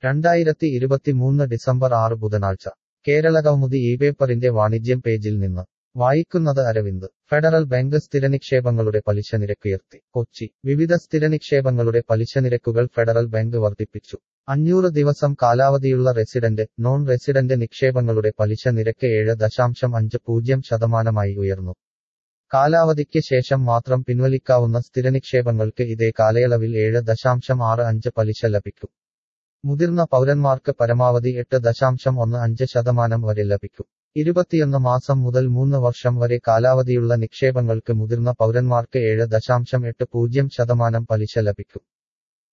രണ്ടായിരത്തി ഇരുപത്തിമൂന്ന് ഡിസംബർ ആറ് ബുധനാഴ്ച കേരള കൗമുദി ഈ പേപ്പറിന്റെ വാണിജ്യം പേജിൽ നിന്ന് വായിക്കുന്നത് അരവിന്ദ് ഫെഡറൽ ബാങ്ക് സ്ഥിരനിക്ഷേപങ്ങളുടെ പലിശ നിരക്കുയർത്തി കൊച്ചി വിവിധ സ്ഥിരനിക്ഷേപങ്ങളുടെ പലിശ നിരക്കുകൾ ഫെഡറൽ ബാങ്ക് വർദ്ധിപ്പിച്ചു അഞ്ഞൂറ് ദിവസം കാലാവധിയുള്ള റെസിഡന്റ് നോൺ റെസിഡന്റ് നിക്ഷേപങ്ങളുടെ പലിശ നിരക്ക് ഏഴ് ദശാംശം അഞ്ച് പൂജ്യം ശതമാനമായി ഉയർന്നു കാലാവധിക്ക് ശേഷം മാത്രം പിൻവലിക്കാവുന്ന സ്ഥിരനിക്ഷേപങ്ങൾക്ക് ഇതേ കാലയളവിൽ ഏഴ് ദശാംശം ആറ് അഞ്ച് പലിശ ലഭിക്കും മുതിർന്ന പൗരന്മാർക്ക് പരമാവധി എട്ട് ദശാംശം ഒന്ന് അഞ്ച് ശതമാനം വരെ ലഭിക്കും ഇരുപത്തിയൊന്ന് മാസം മുതൽ മൂന്ന് വർഷം വരെ കാലാവധിയുള്ള നിക്ഷേപങ്ങൾക്ക് മുതിർന്ന പൗരന്മാർക്ക് ഏഴ് ദശാംശം എട്ട് പൂജ്യം ശതമാനം പലിശ ലഭിക്കും